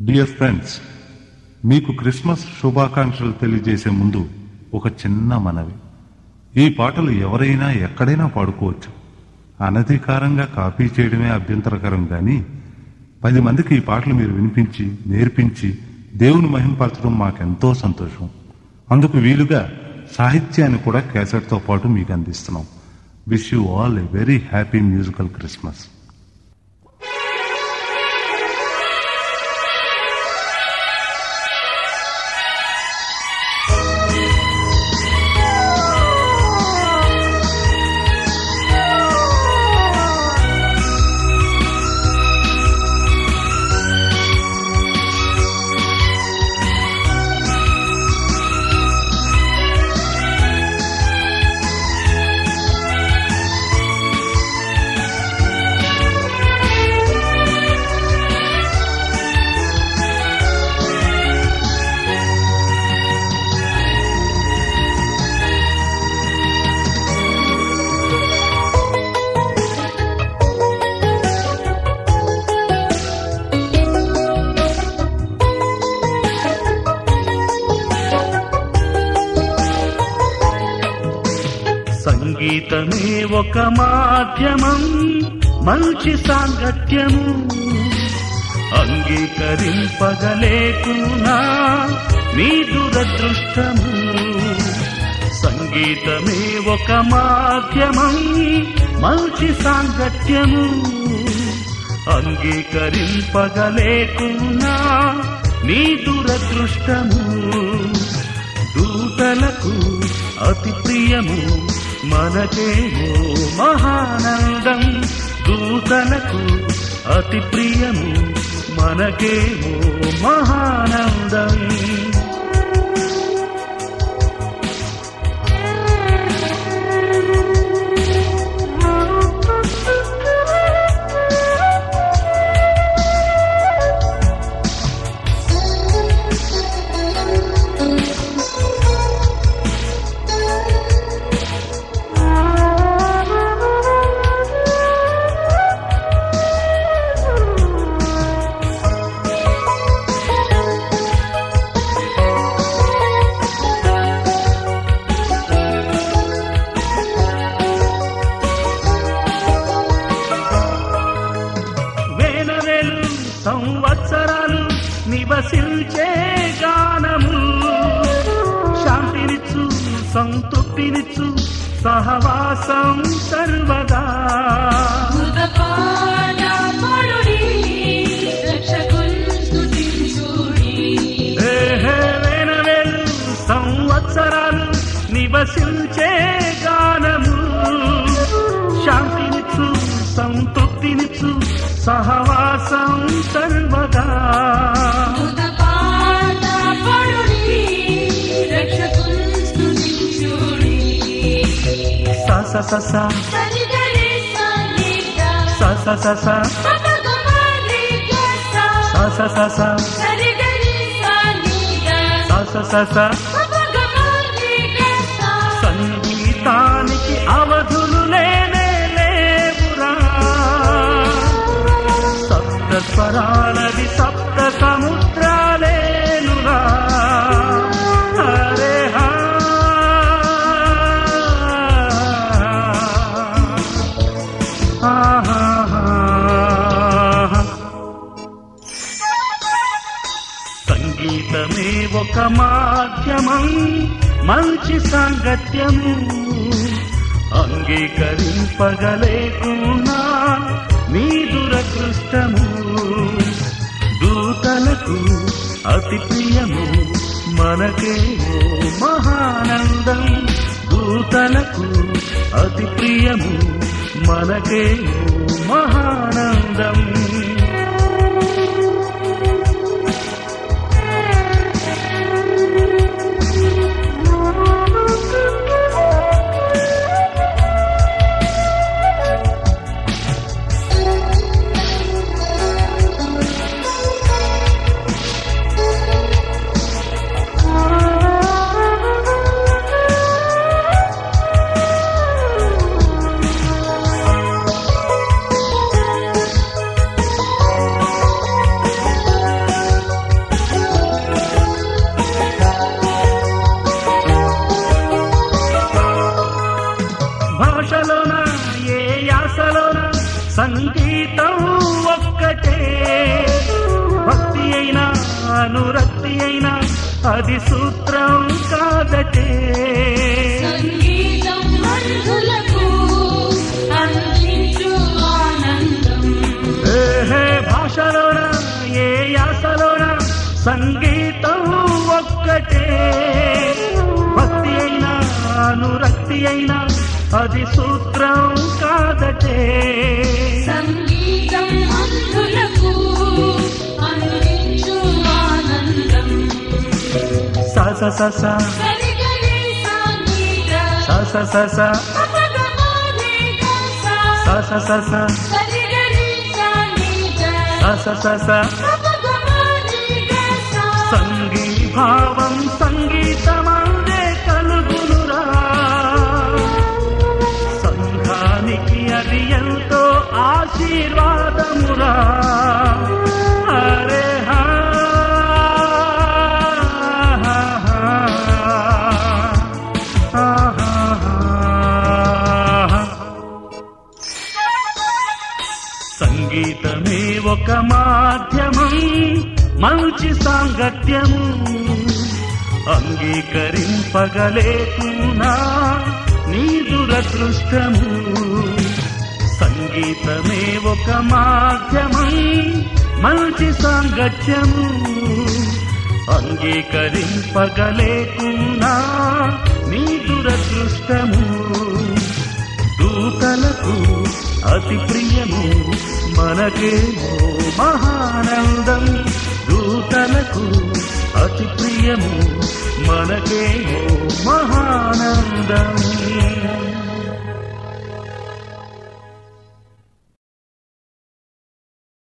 Dear friends మీకు Christmas శుభాకాంక్షలు తెలియజేసే ముందు ఒక చిన్న మనవి ఈ పాటలు ఎవరైనా ఎక్కడైనా పాడుకోవచ్చు అనధికారంగా కాపీ చేయడమే అభ్యంతరకరం కానీ పది మందికి ఈ పాటలు మీరు వినిపించి నేర్పించి దేవుని మహింపరచడం మాకెంతో సంతోషం అందుకు వీలుగా సాహిత్యాన్ని కూడా క్యాసెట్తో పాటు మీకు అందిస్తున్నాం wish you all a very happy musical Christmas సంగీతమే ఒక మాధ్యమం మంచి సాంగత్యము అంగీకరింపగలేకునా మీ దురదృష్టము సంగీతమే ఒక మాధ్యమం మంచి సాంగత్యము అంగీకరింపగలేకునా నీ దురదృష్టము దూతలకు అతి ప్రియము మనకేమో మహానందం దూతలకు అతి ప్రియము మనకేమో మహానందం వేనవేలు సంవత్సరాలు నివసించే గానము శాంతినిచ్చు సంతృప్తినిచ్చు సహవాసం సర్వదా మృతపానపడుడి, రక్షకుని స్తుతించుడి. ఏహే వేనవేలు సంవత్సరాలు నివసించే గానము శాంతినిచ్చు సంతృప్తినిచ్చు సహవాసం సర్వదా మృతపానపడుడి, రక్షకుని స్తుతించుడి. స స స స సరిగరి సంగీత, స స స స పదగమరి గస. స స స స సరిగరి సంగీత, స స స స పదగమరి గస. సంగీతానికి అవధులు లేనే లేవురా సప్త స్వరాలది సప్త సముద్రాలేనురా హరే హా ఆహా సంగీతమే ఒక మాధ్యమం మంచి సాంగత్యము అంగీకరింపగలేకున్నా నీ దురదృష్టము దూతలకు అతి ప్రియము మనకేమో మహానందం దూతలకు అతి ప్రియము మనకేమో మహానందం భక్తి అయినా అది సూత్రం కాదటే సంగీతం బంధులకు అందించు ఆనందం ఏహే భాషలోన ఏ యాసలోన సంగీతం ఒక్కటే భక్తి అయినా అనురక్తి అయినా అది సూత్రం కాదటే సంగీతం బంధులకు అందించు ఆనందం స స స స సరిగరి సంగీత స స స స పదగమాలి గస స స స స సరిగరి సంగీత స స స స పదగమాలి గస సంగీభావం సంగీతమందే కలుగునురా సంఘానికి అది ఎంతో ఆశీర్వాదమురా అరే హా, హా, హా, హా, హా, హా. సంగీతమే ఒక మాధ్యమం మంచి సాంగత్యము అంగీకరింపగలేకున్నా నీ దురదృష్టము సంగీతమే ఒక మాధ్యమం మంచి సాంగత్యము అంగీకరింపగలేకున్నా నీ దురదృష్టము దూతలకు అతి ప్రియము మనకేమో మహానందం దూతలకు అతి ప్రియము మనకేమో మహానందం